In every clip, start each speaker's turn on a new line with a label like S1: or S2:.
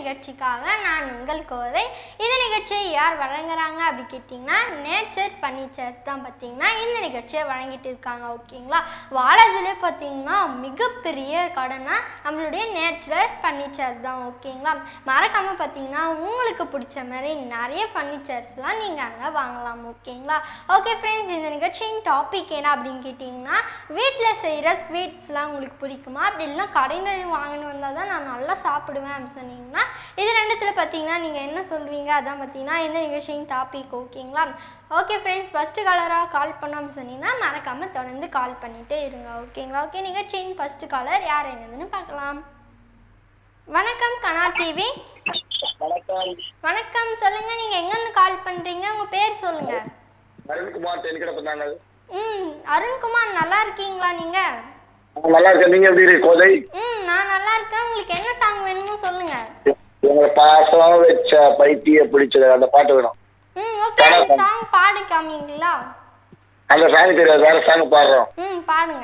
S1: நிகழ்ச்சிக்காக நான் உங்கள் கோதை இந்த நிகழ்ச்சியை யார் வழங்குறாங்க அப்படி கேட்டிங்கன்னா நேச்சர் ஃபர்னிச்சர்ஸ் தான் பார்த்தீங்கன்னா இந்த நிகழ்ச்சியை வழங்கிட்டு இருக்காங்க ஓகேங்களா வாலாஜிலே பார்த்தீங்கன்னா மிகப்பெரிய கடைனா நம்மளுடைய நேச்சுரல் ஃபர்னிச்சர் தான் ஓகேங்களா மறக்காமல் பார்த்தீங்கன்னா உங்களுக்கு பிடிச்ச மாதிரி நிறைய ஃபர்னிச்சர்ஸ்லாம் நீங்கள் அங்கே வாங்கலாம் ஓகேங்களா ஓகே ஃப்ரெண்ட்ஸ் இந்த நிகழ்ச்சியின் டாபிக் என்ன அப்படின்னு கேட்டிங்கன்னா வீட்டில் செய்கிற ஸ்வீட்ஸ்லாம் உங்களுக்கு பிடிக்குமா அப்படி இல்லைன்னா கடையில் வாங்கின்னு வந்தால் தான் நான் நல்லா சாப்பிடுவேன் அப்படின்னு சொன்னீங்கன்னா இது ரெண்டுத்தில் பார்த்தீங்கன்னா நீங்கள் என்ன சொல்வீங்க அதான் பார்த்தீங்கன்னா இந்த நிகழ்ச்சியின் டாபிக் ஓகேங்களா ஓகே ஃப்ரெண்ட்ஸ் ஃபஸ்ட்டு காலராக கால் பண்ணாமல் சொன்னீங்கன்னா மறக்காமல் தொடர்ந்து கால் பண்ணிகிட்டே இருங்க ஓகேங்களா ஓகே நிகழ்ச்சியின் ஃபஸ்ட்டு காலர் யார் என்னதுன்னு பார்க்கலாம் வணக்கம் கனா டிவி
S2: வணக்கம்
S1: வணக்கம் சொல்லுங்கள் நீங்கள் எங்கேருந்து கால் பண்ணுறீங்க உங்கள் பேர் சொல்லுங்கள்
S2: அருண்குமார் தென்கிட பண்ணாங்க
S1: ம் அருண்குமார் நல்லா இருக்கீங்களா நீங்கள்
S2: நல்லா இருக்கேன் நீங்க எப்படி இருக்கு கோதை
S1: ம் நான் நல்லா இருக்கேன் உங்களுக்கு என்ன சாங் வேணுமோ சொல்லுங்கள்
S2: உங்களை பாசம் வச்ச பைத்திய பிடிச்சது அந்த பாட்டு வேணும்
S1: ம் ஓகே அந்த சாங் பாடி காமிங்களா
S2: அந்த சாங் தெரியாது வேற சாங் பாடுறோம்
S1: ம் பாடுங்க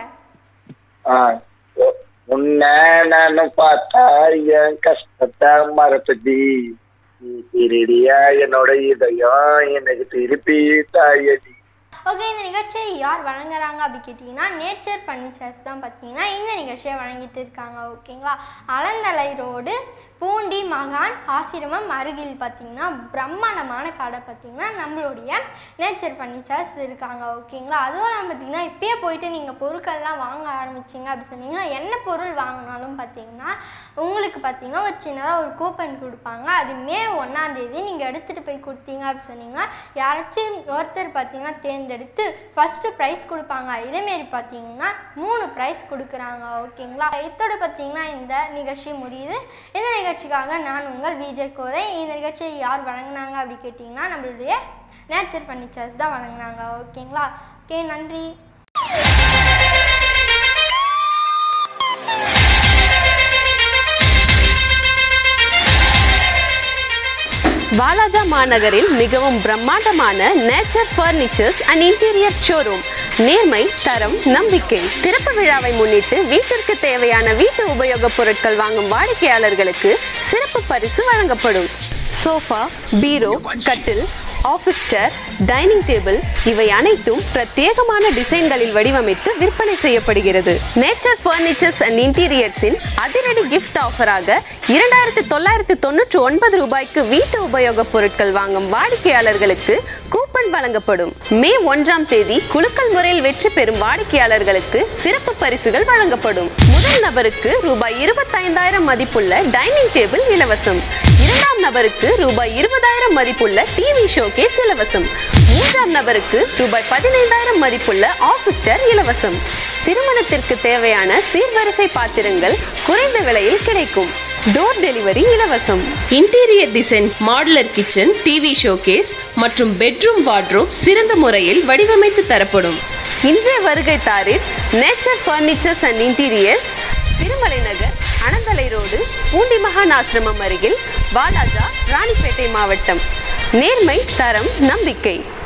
S2: ஆ. உ- உன்னை நானும் பார்த்தா என் கஷ்டத்தை மறப்பதி நீ திருடியா என்னோட இதயம் எனக்கு திருப்பி தாயடி
S1: ஓகே இந்த நிகழ்ச்சியை யார் வழங்குறாங்க அப்படி கேட்டிங்கன்னா நேச்சர் ஃபர்னிச்சர்ஸ் தான் பார்த்தீங்கன்னா இந்த நிகழ்ச்சியை வழங்கிட்டு இருக்காங்க ஓகேங்களா அலந்தலை ரோடு பூண்டி மகான் ஆசிரமம் அருகில் பார்த்தீங்கன்னா பிரம்மாண்டமான கடை பார்த்தீங்கன்னா நம்மளுடைய நேச்சர் ஃபர்னிச்சர்ஸ் இருக்காங்க ஓகேங்களா அதுவும் இல்லாமல் பார்த்தீங்கன்னா இப்பயே போயிட்டு நீங்கள் பொருட்கள்லாம் வாங்க ஆரம்பிச்சிங்க அப்படி சொன்னீங்கன்னா என்ன பொருள் வாங்கினாலும் பார்த்தீங்கன்னா உங்களுக்கு பார்த்தீங்கன்னா ஒரு சின்னதாக ஒரு கூப்பன் கொடுப்பாங்க அது மே ஒன்றாந்தேதி நீங்கள் எடுத்துகிட்டு போய் கொடுத்தீங்க அப்படி சொன்னீங்கன்னா யாராச்சும் ஒருத்தர் பார்த்தீங்கன்னா தேர்ந்தெடுத்து ஃபஸ்ட்டு ப்ரைஸ் கொடுப்பாங்க இதேமாரி பார்த்தீங்கன்னா மூணு ப்ரைஸ் கொடுக்குறாங்க ஓகேங்களா இதோட பார்த்தீங்கன்னா இந்த நிகழ்ச்சி முடியுது இந்த நிகழ்ச்சிக்காக நான் உங்கள் விஜய் கோதை இந்த நிகழ்ச்சியை யார் வழங்கினாங்க அப்படி கேட்டிங்கன்னா நம்மளுடைய நேச்சர் ஃபர்னிச்சர்ஸ் தான் வழங்கினாங்க ஓகேங்களா ஓகே நன்றி
S3: வாலாஜா மாநகரில் மிகவும் பிரம்மாண்டமான nature furnitures and interiors showroom நேர்மை தரம் நம்பிக்கை திறப்பு விழாவை முன்னிட்டு வீட்டிற்கு தேவையான வீட்டு உபயோகப் பொருட்கள் வாங்கும் வாடிக்கையாளர்களுக்கு சிறப்பு பரிசு வழங்கப்படும் சோஃபா பீரோ கட்டில் ஆஃபீஸ் சேர் டைனிங் டேபிள் இவை அனைத்தும் பிரத்யேகமான டிசைன்களில் வடிவமைத்து விற்பனை செய்யப்படுகிறது நேச்சர் ஃபர்னிச்சர்ஸ் அண்ட் இன்டீரியர்ஸின் அதிரடி கிஃப்ட் ஆஃபராக இரண்டாயிரத்து தொள்ளாயிரத்து தொண்ணூற்று ஒன்பது ரூபாய்க்கு வீட்டு உபயோகப் பொருட்கள் வாங்கும் வாடிக்கையாளர்களுக்கு கூப்பன் வழங்கப்படும் மே ஒன்றாம் தேதி குலுக்கல் முறையில் வெற்றி பெறும் வாடிக்கையாளர்களுக்கு சிறப்பு பரிசுகள் வழங்கப்படும் முதல் நபருக்கு ரூபாய் இருபத்தைந்தாயிரம் மதிப்புள்ள டைனிங் டேபிள் இலவசம் இரண்டாம் நபருக்கு ரூபாய் இருபதாயிரம் மதிப்புள்ள டிவி ஷோகேஸ் இலவசம் மூன்றாம் நபருக்கு ரூபாய் பதினைந்தாயிரம் மதிப்புள்ள ஆபீஸ் சேர் இலவசம் திருமணத்திற்கு தேவையான சீர்வரிசை பாத்திரங்கள் குறைந்த விலையில் கிடைக்கும் டோர் டெலிவரி இலவசம்
S4: interior designs modular kitchen TV showcase மற்றும் பெட்ரூம் வார்ட்ரோப் சிறந்த முறையில் வடிவமைத்து தரப்படும்
S3: இன்றைய வருகை தாரில் nature furnitures and interiors Tirumalai Nagar Ananthalai road Poondi மகான் ஆசிரமம் அருகில் வாலாஜா ராணிப்பேட்டை மாவட்டம் நேர்மை தரம் நம்பிக்கை